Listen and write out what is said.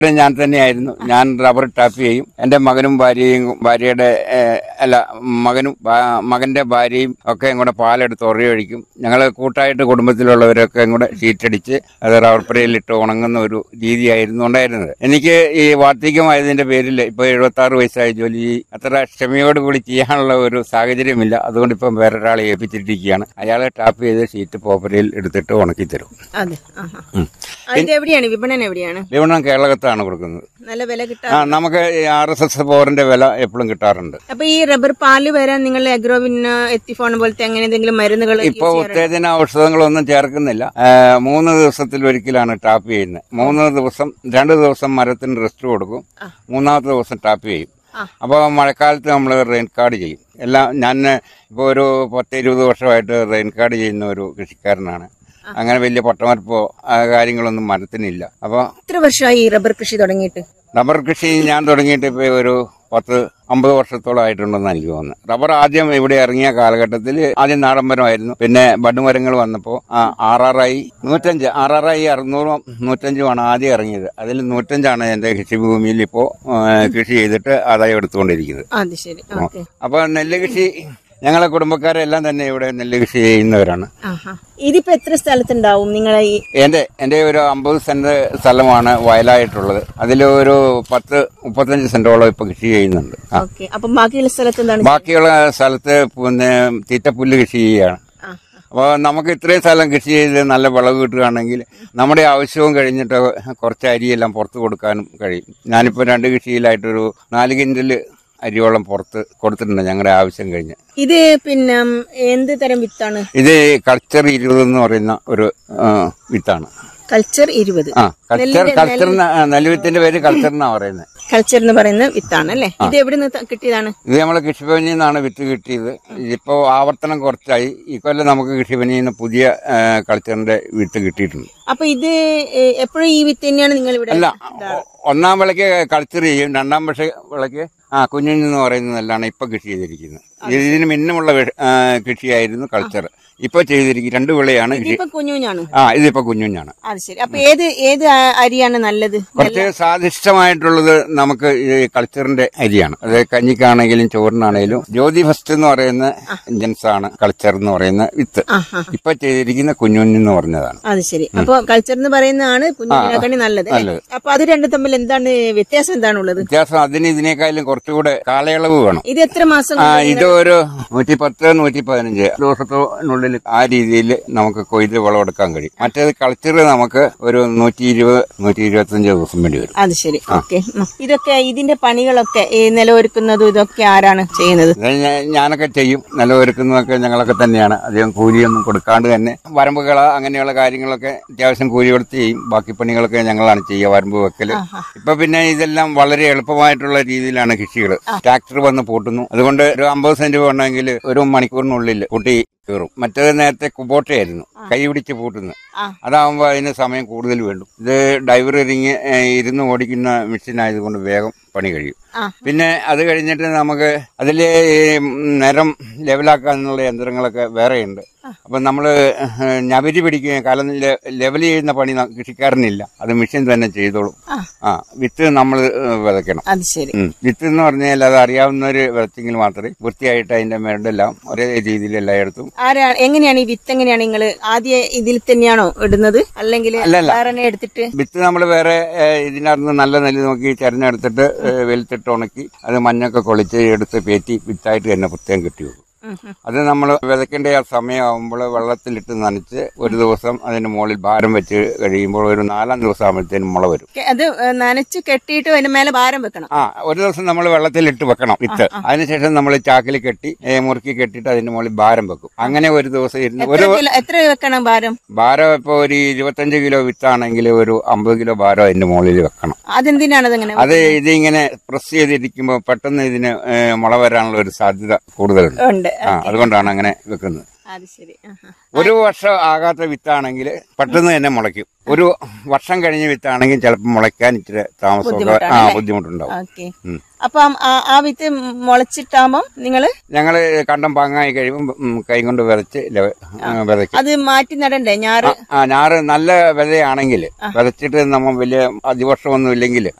ഞാൻ തന്നെയായിരുന്നു ഞാൻ റബ്ബർ ടാപ്പ് ചെയ്യും എന്റെ മകനും ഭാര്യയും ഭാര്യയുടെ ഏഹ്, അല്ല മകനും ഭാ- മകന്റെ ഭാര്യയും ഒക്കെ കൂടെ പാലെടുത്ത് ഉറയൊഴിക്കും ഞങ്ങൾ കൂട്ടായിട്ട് കുടുംബത്തിലുള്ളവരൊക്കെ കൂടെ ഷീറ്റടിച്ച് അത് റബ്ബർ പുരയിലിട്ട് ഉണങ്ങുന്ന ഒരു രീതിയായിരുന്നു ഉണ്ടായിരുന്നത് എനിക്ക് ഈ വാർദ്ധക്യമായതിന്റെ പേരിൽ ഇപ്പൊ എഴുപത്തി ആറ് വയസ്സായി ജോലി അത്ര ക്ഷമയോടുകൂടി ചെയ്യാനുള്ള ഒരു സാഹചര്യമില്ല അതുകൊണ്ട് ഇപ്പം വേറൊരാളെ ഏൽപ്പിച്ചിട്ടിരിക്കുകയാണ് അയാളെ ടാപ്പ് ചെയ്ത് ഷീറ്റ് പോപ്പരയിൽ എടുത്തിട്ട് ഉണക്കി തരും അതെ ആഹാ. അതിന്റെ എവിടെയാണ് വിപണനം എവിടെയാണ് വിപണനം കേരളത്താണ് കൊടുക്കുന്നത് നല്ല വില കിട്ടാ ആ നമുക്ക് ആർ എസ് എസ് പവറിന്റെ വില എപ്പോഴും കിട്ടാറുണ്ട് അപ്പൊ ഈ റബ്ബർ പാല് വരാൻ നിങ്ങൾ അഗ്രോവിന് എത്തിഫോൺ പോലത്തെ അങ്ങനെ എന്തെങ്കിലും മരുന്നുകൾ ഇപ്പൊ ഉത്തേജന ഔഷധങ്ങളൊന്നും ചേർക്കുന്നില്ല ആ, മൂന്ന് ദിവസത്തിൽ ഒരിക്കലാണ് ടാപ്പ് ചെയ്യുന്നത് മൂന്ന് ദിവസം രണ്ട് ദിവസം മരത്തിന് റെസ്റ്റ് കൊടുക്കും മൂന്നാമത്തെ ദിവസം ടാപ്പ് ചെയ്യും അപ്പോൾ മഴക്കാലത്ത് നമ്മൾ റെയിൻ കാർഡ് ചെയ്യും എല്ലാം ഞാൻ ഇപ്പോൾ ഒരു പത്ത് ഇരുപത് വർഷമായിട്ട് റെയിൻ കാർഡ് ചെയ്യുന്ന ഒരു കൃഷിക്കാരനാണ് അങ്ങനെ വലിയ പട്ടമരപ്പോ ആ കാര്യങ്ങളൊന്നും മരത്തിനില്ല അപ്പോൾ എത്ര വർഷമായി ഈ റബ്ബർ കൃഷി തുടങ്ങിയിട്ട് റബ്ബർ കൃഷി ഞാൻ തുടങ്ങിയിട്ട് ഇപ്പോൾ ഒരു പത്ത് അമ്പത് വർഷത്തോളം ആയിട്ടുണ്ടെന്ന് എനിക്ക് തോന്നുന്നു റബ്ബർ ആദ്യം ഇവിടെ ഇറങ്ങിയ കാലഘട്ടത്തിൽ ആദ്യം നാടൻ മരമായിരുന്നു പിന്നെ ബഡുമരങ്ങൾ വന്നപ്പോൾ ആറാറായി നൂറ്റഞ്ച് ആറാറായി അറുന്നൂറും നൂറ്റഞ്ചുമാണ് ആദ്യം ഇറങ്ങിയത് അതിൽ നൂറ്റഞ്ചാണ് എൻ്റെ കൃഷിഭൂമിയിൽ ഇപ്പോൾ കൃഷി ചെയ്തിട്ട് ആദായം എടുത്തുകൊണ്ടിരിക്കുന്നത് അത് ശരി ഓക്കെ അപ്പോൾ നെല്ല് കൃഷി ഞങ്ങളെ കുടുംബക്കാരെല്ലാം തന്നെ ഇവിടെ നെല്ല് കൃഷി ചെയ്യുന്നവരാണ് ആഹാ ഇതിപ്പോ എത്ര സ്ഥലത്തുണ്ടാവും നിങ്ങളെ ഈ എന്റെ എന്റെ ഒരു അമ്പത് സെന്റ് സ്ഥലമാണ് വയലായിട്ടുള്ളത് അതിൽ ഒരു പത്ത് മുപ്പത്തഞ്ച് സെന്റോളം ഇപ്പൊ കൃഷി ചെയ്യുന്നുണ്ട് ആ. ഓക്കെ അപ്പൊ ബാക്കിയുള്ള സ്ഥലത്ത് എന്താണ് ബാക്കിയുള്ള സ്ഥലത്ത് പിന്നെ തീറ്റപ്പുല്ല് കൃഷി ചെയ്യുകയാണ് ആ, അപ്പോൾ നമുക്ക് ഇത്രയും സ്ഥലം കൃഷി ചെയ്ത് നല്ല വിളവ് കിട്ടുകയാണെങ്കിൽ നമ്മുടെ ആവശ്യവും കഴിഞ്ഞിട്ട് കുറച്ച് അരിയെല്ലാം പുറത്ത് കൊടുക്കാനും കഴിയും ഞാനിപ്പോൾ രണ്ട് കൃഷിയിലായിട്ടൊരു നാല് കിൻഡല് അരിയോളം പുറത്ത് കൊടുത്തിട്ടുണ്ട് ഞങ്ങളുടെ ആവശ്യം കഴിഞ്ഞ് ഇത് പിന്നെ ഉം, എന്ത് തരം വിത്താണ് ഇത് കൾച്ചർ ഇരുപത് എന്ന് പറയുന്ന ഒരു ആ, വിത്താണ് കൾച്ചർ ഇരുപത് ആ കൾച്ചർ കൾച്ചർ നെല്ലുവിത്തിന്റെ പേര് കൾച്ചർ എന്നാ പറയുന്നത് കൾച്ചർ എന്ന് പറയുന്ന വിത്താണ് അല്ലേ ഇത് എവിടെ നിന്ന് കിട്ടിയതാണ് ഇത് നമ്മൾ കൃഷിഭവനിൽ നിന്നാണ് വിത്ത് കിട്ടിയത് ഇതിപ്പോ ആവർത്തനം കുറച്ചായി ഈ കൊല്ലം നമുക്ക് കൃഷിഭവനിൽ നിന്ന് പുതിയ ആ, കൾച്ചറിന്റെ വിത്ത് കിട്ടിയിട്ടുണ്ട് അപ്പൊ ഇത് എപ്പോഴും ഈ വിത്ത് തന്നെയാണ് നിങ്ങൾ ഇവിടെ അല്ല ഒ- ഒന്നാം വിളയ്ക്ക് കൾച്ചർ ചെയ്യും രണ്ടാം പക്ഷേ വിളയ്ക്ക് ആ കുഞ്ഞിന് എന്ന് പറയുന്ന നെല്ലാണ് ഇപ്പൊ കൃഷി ചെയ്തിരിക്കുന്നത് ഇതിന് മിന്നുമുള്ള വെ- ആ, കൃഷിയായിരുന്നു കൾച്ചർ ഇപ്പൊ ചെയ്തിരിക്കും രണ്ട് വിളയാണ് കൃഷി ഇപ്പൊ കുഞ്ഞുഞ്ഞാണ് ആ ഇതിപ്പോ കുഞ്ഞുഞ്ഞാണ് അത് ശരി അപ്പൊ ഏത് ഏത് ആ- അരിയാണ് നല്ലത് കുറച്ച് സ്വാദിഷ്ടമായിട്ടുള്ളത് നമുക്ക് ഈ കൾച്ചറിന്റെ അരിയാണ് അത് കഞ്ഞിക്കാണെങ്കിലും ചോറിനാണെങ്കിലും ജ്യോതി ഫസ്റ്റ് എന്ന് പറയുന്ന ജൻസ് ആണ് കൾച്ചർ എന്ന് പറയുന്ന വിത്ത് ആഹാ ഇപ്പൊ ചെയ്തിരിക്കുന്ന കുഞ്ഞുഞ്ഞ് എന്ന് പറഞ്ഞതാണ് അത് ശരി അപ്പൊ കൾച്ചർ എന്ന് പറയുന്നതാണ് കുഞ്ഞുഞ്ഞിനെക്കാണി നല്ലത് അല്ലേ? അപ്പൊ അത് രണ്ടും തമ്മിൽ എന്താണ് വ്യത്യാസം എന്താണുള്ളത് വ്യത്യാസം അതിന് ഇതിനേക്കാളും കുറച്ചുകൂടെ കാലയളവ് വേണം ഇത് എത്ര മാസം ആ ഇത് ഒരു നൂറ്റി പത്ത് നൂറ്റി പതിനഞ്ച് ദിവസത്തിനുള്ളിൽ ആ രീതിയിൽ നമുക്ക് കൊയ്ത് വിളവെടുക്കാൻ കഴിയും മറ്റേത് കളച്ചർ നമുക്ക് ഒരു നൂറ്റി ഇരുപത് നൂറ്റി ഇരുപത്തഞ്ച് ദിവസം വേണ്ടി വരും അത് ശരി ഓക്കെ ഇതൊക്കെ ഇതിന്റെ പണികളൊക്കെ ഈ നിലവൊരുക്കുന്നതും ഇതൊക്കെ ആരാണ് ചെയ്യുന്നത് ഇത് ഞാ- ഞാനൊക്കെ ചെയ്യും നിലവൊരുക്കുന്നതൊക്കെ ഞങ്ങളൊക്കെ തന്നെയാണ് അധികം കൂലിയൊന്നും കൊടുക്കാണ്ട് തന്നെ വരമ്പുകള അങ്ങനെയുള്ള കാര്യങ്ങളൊക്കെ അത്യാവശ്യം കൂലി കൊടുത്ത് ചെയ്യും ബാക്കി പണികളൊക്കെ ഞങ്ങളാണ് ചെയ്യുക വരമ്പ് വെക്കല് ഇപ്പൊ പിന്നെ ഇതെല്ലാം വളരെ എളുപ്പമായിട്ടുള്ള രീതിയിലാണ് കൃഷികൾ ട്രാക്ടർ വന്ന് പൂട്ടുന്നു അതുകൊണ്ട് ഒരു അമ്പത് സെന്റ് വേണമെങ്കിൽ ഒരു മണിക്കൂറിനുള്ളിൽ കൂട്ടി കയറും മറ്റേത് നേരത്തെ കുബോട്ടയായിരുന്നു കൈ പിടിച്ച് പൂട്ടുന്നത് ആ. അതാവുമ്പോൾ അതിന് സമയം കൂടുതൽ വേണ്ടും ഇത് ഡൈവർ ഇറങ്ങി ഏഹ്, ഇരുന്ന് ഓടിക്കുന്ന മെഷീൻ ആയതുകൊണ്ട് വേഗം പണി കഴിയും ആ. പിന്നെ അത് കഴിഞ്ഞിട്ട് നമുക്ക് അതിൽ നിരം ലെവലാക്കാനുള്ള യന്ത്രങ്ങളൊക്കെ വേറെയുണ്ട് അപ്പൊ നമ്മള് ഞവരി പിടിക്കുക കാലം ലെവൽ ചെയ്യുന്ന പണി ന- കൃഷിക്കാരനില്ല അത് മെഷീൻ തന്നെ ചെയ്തോളും ആ വിത്ത് നമ്മൾ വിതയ്ക്കണം അത് ശരി ഉം. വിത്ത് എന്ന് പറഞ്ഞാൽ അത് അറിയാവുന്നവര് വിതച്ചെങ്കിൽ മാത്രമേ വൃത്തിയായിട്ട് അതിന്റെ മേടെല്ലാം ഒരേ രീതിയിൽ എല്ലായിടത്തും ആരാ എങ്ങനെയാണ് ഈ വിത്ത് എങ്ങനെയാണ് നിങ്ങൾ ആദ്യം ഇതിൽ തന്നെയാണോ ഇടുന്നത് അല്ലെങ്കിൽ അല്ലല്ല. വേറെ എടുത്തിട്ട് വിത്ത് നമ്മൾ വേറെ ഏഹ്, ഇതിനകത്ത് നല്ല നെല്ല് നോക്കി ചരഞ്ഞെടുത്തിട്ട് ഏഹ്, വെളുത്തിട്ട് ഉണക്കി അത് മഞ്ഞൊക്കെ കൊളിച്ച് എടുത്ത് പേറ്റി വിത്തായിട്ട് തന്നെ പ്രത്യേകം കിട്ടി വെക്കും ഉം, ഉം. അത് നമ്മൾ വിതയ്ക്കേണ്ട ആ സമയമാകുമ്പോൾ വെള്ളത്തിലിട്ട് നനച്ച് ഒരു ദിവസം അതിന് മുകളിൽ ഭാരം വെച്ച് കഴിയുമ്പോൾ ഒരു നാലാം ദിവസം ആകുമ്പോഴത്തേനും മുള വരും കെ- അത് ഏ, നനച്ച് കെട്ടിയിട്ട് അതിന്റെ മേലെ ഭാരം വെക്കണം ആ ഒരു ദിവസം നമ്മൾ വെള്ളത്തിലിട്ട് വെക്കണം വിത്ത് അതിനുശേഷം നമ്മൾ ചാക്കിൽ കെട്ടി ഏ, മുറുക്കി കെട്ടിയിട്ട് അതിന്റെ മുകളിൽ ഭാരം വെക്കും അങ്ങനെ ഒരു ദിവസം ഇരുന്ന് എത്ര ഒരു കിലോ എത്ര വെക്കണം ഭാരം ഭാരം ഇപ്പോൾ ഒരു ഇരുപത്തഞ്ച് കിലോ വിത്താണെങ്കിൽ ഒരു അമ്പത് കിലോ ഭാരം അതിന്റെ മുകളിൽ വെക്കണം അതെന്തിനാണ് അതങ്ങനെ അത് ഇതിങ്ങനെ പ്രസ് ചെയ്തിരിക്കുമ്പോൾ പെട്ടെന്ന് ഇതിന് ഏ, മുള വരാനുള്ള ഒരു സാധ്യത കൂടുതലുണ്ട് ഉണ്ട് ആ അതുകൊണ്ടാണ് അങ്ങനെ വെക്കുന്നത് അത് ശരി ആഹാ. ഒരു വർഷം ആകാത്ത വിത്താണെങ്കിൽ പെട്ടെന്ന് തന്നെ മുളയ്ക്കും ഒരു വർഷം കഴിഞ്ഞ വിത്താണെങ്കിൽ ചിലപ്പോൾ മുളയ്ക്കാൻ ഇച്ചിരി താമസമൊക്കെ ആ ബുദ്ധിമുട്ടാണല്ലേ? ബുദ്ധിമുട്ടുണ്ടാവും ഓക്കെ ഉം. അപ്പം ആ- ആ വിത്ത് മുളച്ചിട്ടാകുമ്പം നിങ്ങള് ഞങ്ങൾ കണ്ടം പാങ്ങായി കഴിയുമ്പോൾ കൈ കൊണ്ട് വിതച്ച് ല- വിതയ്ക്കും അത് മാറ്റി നടണ്ടേ ഞാറ് ആ ഞാറ് നല്ല വിതയാണെങ്കിൽ വിതച്ചിട്ട് നമ്മൾ വലിയ അതിവർഷമൊന്നും ഇല്ലെങ്കിൽ